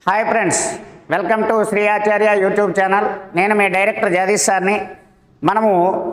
hi friends welcome to Sri Acharya YouTube channel నేను మీ director Jagadish సార్ని మనము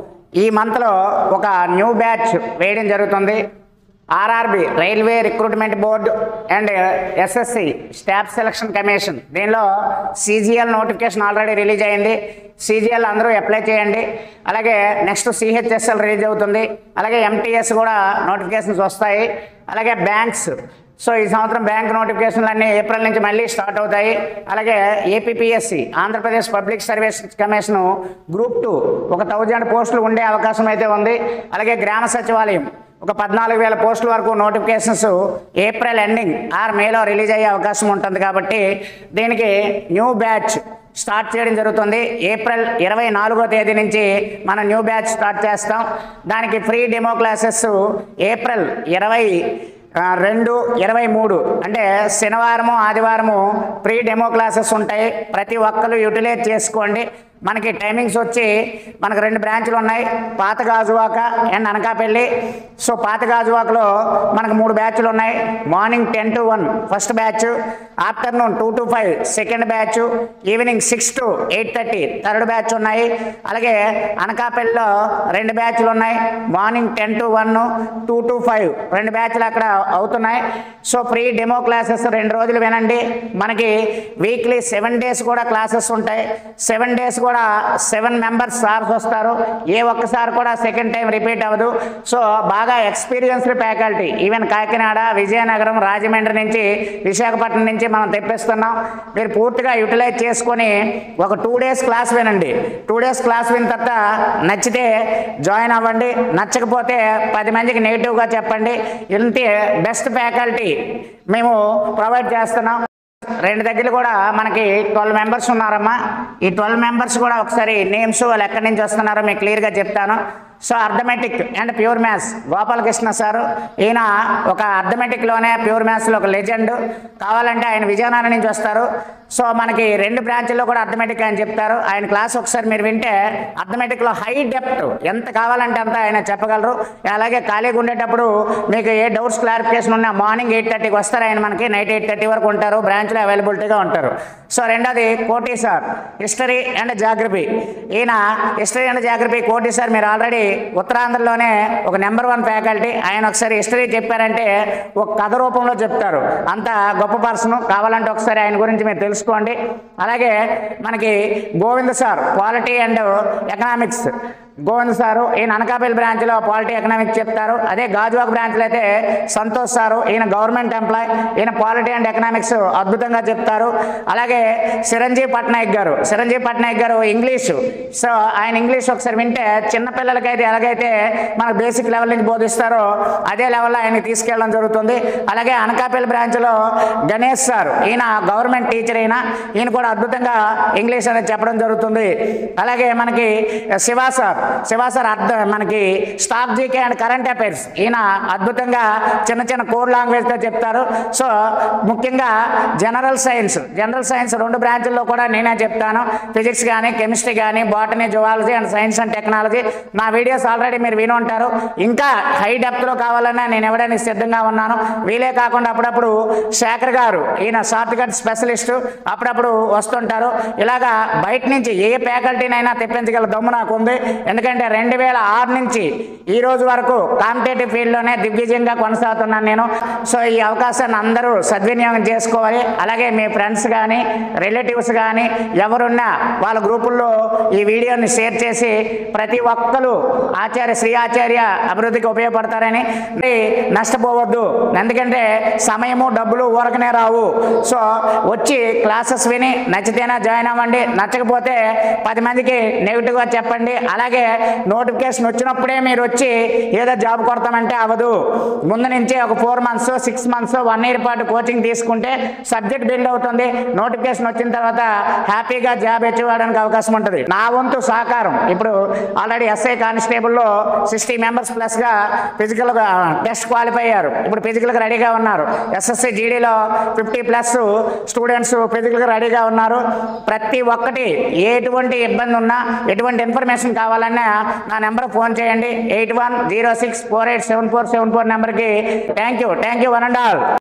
ఈ మంత్లో ఒక న్యూ బ్యాచ్ వేయడం జరుగుతుంది RRB railway recruitment board and SSC staff selection commission దీనిలో సీజీఎల్ నోటిఫికేషన్ ఆల్రెడీ రిలీజ్ అయింది సీజీఎల్ అందరూ అప్లై చేయండి అలాగే నెక్స్ట్ సిహెచ్ఎస్ఎల్ రిలీజ్ అవుతుంది అలాగే ఎంటీఎస్ కూడా నోటిఫికేషన్స్ వస్తాయి అలాగే బ్యాంక్స్ సో ఈ సంవత్సరం బ్యాంక్ నోటిఫికేషన్లు అన్నీ ఏప్రిల్ నుంచి మళ్ళీ స్టార్ట్ అవుతాయి అలాగే APPSC Andhra Pradesh public service commission group two ఒక థౌజండ్ పోస్టులు ఉండే అవకాశం అయితే ఉంది అలాగే గ్రామ సచివాలయం ఒక పద్నాలుగు వేల పోస్టుల వరకు నోటిఫికేషన్స్ ఏప్రిల్ ఎండింగ్ ఆర్ మేలో రిలీజ్ అయ్యే అవకాశం ఉంటుంది కాబట్టి దీనికి న్యూ బ్యాచ్ స్టార్ట్ చేయడం జరుగుతుంది ఏప్రిల్ ఇరవై నాలుగో తేదీ నుంచి మనం న్యూ బ్యాచ్ స్టార్ట్ చేస్తాం దానికి ఫ్రీ డెమో క్లాసెస్ ఏప్రిల్ ఇరవై ఆ, రెండు ఇరవై మూడు అంటే శనివారము ఆదివారము ప్రీ డెమో క్లాసెస్ ఉంటాయి ప్రతి ఒక్కరు యూటిలైజ్ చేసుకోండి మనకి టైమింగ్స్ వచ్చి మనకు రెండు బ్రాంచ్లు ఉన్నాయి పాత గాజువాక అండ్ అనకాపల్లి సో పాత గాజువాకలో మనకు మూడు బ్యాచ్లు ఉన్నాయి morning ten to one first batch afternoon two to five second batch evening six to eight thirty third batch ఉన్నాయి అలాగే అనకాపల్లిలో రెండు బ్యాచ్లు ఉన్నాయి morning ten to one two to five రెండు బ్యాచ్లు అక్కడ అవుతున్నాయి సో ఫ్రీ డెమో క్లాసెస్ రెండు రోజులు వినండి మనకి వీక్లీ సెవెన్ డేస్ కూడా క్లాసెస్ ఉంటాయి సెవెన్ డేస్ కూడా సెవెన్ మెంబర్స్ సార్స్ వస్తారు ఏ ఒక్కసారి కూడా సెకండ్ టైం రిపీట్ అవ్వదు సో బాగా experienced faculty even Kakinada Vizianagaram Rajahmundry నుంచి విశాఖపట్నం నుంచి మనం తెప్పిస్తున్నాం మీరు పూర్తిగా యూటిలైజ్ చేసుకొని ఒక టూ డేస్ క్లాస్ వినండి టూ డేస్ క్లాస్ విన్న తర్వాత నచ్చితే జాయిన్ అవ్వండి నచ్చకపోతే పది మందికి నెగిటివ్గా చెప్పండి ఇంతే బెస్ట్ ఫ్యాకల్టీ మేము ప్రొవైడ్ చేస్తున్నాం రెండు దగ్గర కూడా మనకి ట్వెల్వ్ మెంబర్స్ ఉన్నారమ్మా ఈ ట్వెల్వ్ మెంబర్స్ కూడా ఒకసారి నేమ్స్ వాళ్ళు ఎక్కడి నుంచి వస్తున్నారో మీకు క్లియర్గా చెప్తాను so arithmetic and pure maths Gopalakrishna sir ఈయన ఒక అర్థమెటిక్లోనే ప్యూర్ మ్యాథ్స్లో ఒక లెజెండ్ కావాలంటే ఆయన విజయనగరం నుంచి వస్తారు సో మనకి రెండు బ్రాంచ్ల్లో కూడా అర్థమెటిక్ ఆయన చెప్తారు ఆయన క్లాస్ ఒకసారి మీరు వింటే అర్థమెటిక్లో హై డెప్త్ ఎంత కావాలంటే అంత ఆయన చెప్పగలరు అలాగే ఖాళీగా ఉండేటప్పుడు మీకు ఏ డౌట్స్ క్లారిఫికేషన్ ఉన్నా మార్నింగ్ ఎయిట్ థర్టీకి వస్తారు ఆయన మనకి నైట్ ఎయిట్ థర్టీ వరకు ఉంటారు బ్రాంచ్లో అవైలబిలిటీగా ఉంటారు సో రెండోది Koti sir history and geography ఈయన history and geography Koti sir మీరు ఆల్రెడీ ఉత్తరాంధ్రలోనే ఒక నెంబర్ వన్ ఫ్యాకల్టీ ఆయన ఒకసారి హిస్టరీ చెప్పారంటే ఒక కథ రూపంలో చెప్తారు అంత గొప్ప పర్సన్ కావాలంటే ఒకసారి ఆయన గురించి మీరు తెలుసుకోండి అలాగే మనకి Govind sir polity and economics Govind sir ఈయన అనకాపల్లి బ్రాంచ్లో పాలిటీ ఎకనామిక్స్ చెప్తారు అదే గాజువాక్ బ్రాంచ్లో అయితే సంతోష్ సారు ఈయన గవర్నమెంట్ ఎంప్లాయ్ ఈయన పాలిటీ అండ్ ఎకనామిక్స్ అద్భుతంగా చెప్తారు అలాగే చిరంజీవి పట్నాయక్ గారు చిరంజీవి పట్నాయక్ గారు ఇంగ్లీషు సో ఆయన ఇంగ్లీష్ ఒకసారి వింటే చిన్నపిల్లలకైతే ఎలాగైతే మనకు బేసిక్ లెవెల్ నుంచి బోధిస్తారో అదే లెవెల్లో ఆయన తీసుకెళ్ళడం జరుగుతుంది అలాగే అనకాపల్లి బ్రాంచ్లో గణేష్ సార్ ఈయన గవర్నమెంట్ టీచర్ అయినా ఈయన కూడా అద్భుతంగా ఇంగ్లీష్ అనేది చెప్పడం జరుగుతుంది అలాగే మనకి శివ సార్ శివ సార్ అర్థ మనకి static GK and current affairs ఈయన అద్భుతంగా చిన్న చిన్న కోడ్ లాంగ్వేజ్తో చెప్తారు సో ముఖ్యంగా జనరల్ సైన్స్ జనరల్ సైన్స్ రెండు బ్రాంచుల్లో కూడా నేనే చెప్తాను ఫిజిక్స్ కానీ కెమిస్ట్రీ కానీ botany zoology and science and technology నా వీడియోస్ ఆల్రెడీ మీరు విని ఉంటారు ఇంకా హై డెప్త్లో కావాలన్నా నేను ఎవడైనా సిద్ధంగా ఉన్నాను వీలే కాకుండా అప్పుడప్పుడు శేఖర్ గారు ఈయన షార్ట్ కట్ స్పెషలిస్ట్ అప్పుడప్పుడు వస్తుంటారు ఇలాగా బయట నుంచి ఏ ఫ్యాకల్టీనైనా తెప్పించగల దమ్ము నాకు ఉంది ఎందుకంటే రెండు వేల ఆరు నుంచి ఈ రోజు వరకు కాంపిటేటివ్ ఫీల్డ్లోనే దిగ్విజయంగా కొనసాగుతున్నాను నేను సో ఈ అవకాశాన్ని అందరూ సద్వినియోగం చేసుకోవాలి అలాగే మీ ఫ్రెండ్స్ కానీ రిలేటివ్స్ కానీ ఎవరున్నా వాళ్ళ గ్రూపుల్లో ఈ వీడియోని షేర్ చేసి ప్రతి ఒక్కరు ఆచార్య శ్రీ ఆచార్య అభివృద్ధికి ఉపయోగపడతారని మరి నష్టపోవద్దు ఎందుకంటే సమయము డబ్బులు ఊరకనే రావు సో వచ్చి క్లాసెస్ విని నచ్చితేనే జాయిన్ అవ్వండి నచ్చకపోతే పది మందికి నెగిటివ్గా చెప్పండి అలాగే నోటిఫికేషన్ వచ్చినప్పుడే మీరు వచ్చి ఏదో జాబ్ కొడతామంటే అవ్వదు ముందు నుంచే ఒక four months six months one year పాటు కోచింగ్ తీసుకుంటే సబ్జెక్ట్ బిల్డ్ అవుతుంది నోటిఫికేషన్ వచ్చిన తర్వాత హ్యాపీగా జాబ్ ఇచ్చేవాడానికి అవకాశం ఉంటుంది నా వంతు సహకారం ఇప్పుడు ఆల్రెడీ ఎస్ఐ కానిస్టేబుల్లో సిక్స్టీ మెంబర్స్ ప్లస్గా ఫిజికల్గా టెస్ట్ క్వాలిఫై అయ్యారు ఇప్పుడు ఫిజికల్గా రెడీగా ఉన్నారు ఎస్ఎస్సి జీడీలో ఫిఫ్టీ ప్లస్ స్టూడెంట్స్ ఫిజికల్గా రెడీగా ఉన్నారు ప్రతి ఒక్కటి ఎటువంటి ఇబ్బంది ఉన్నా ఎటువంటి ఇన్ఫర్మేషన్ కావాలన్నా నా నెంబర్ ఫోన్ చేయండి eight one zero six four eight seven four seven four నెంబర్కి thank you thank you one and all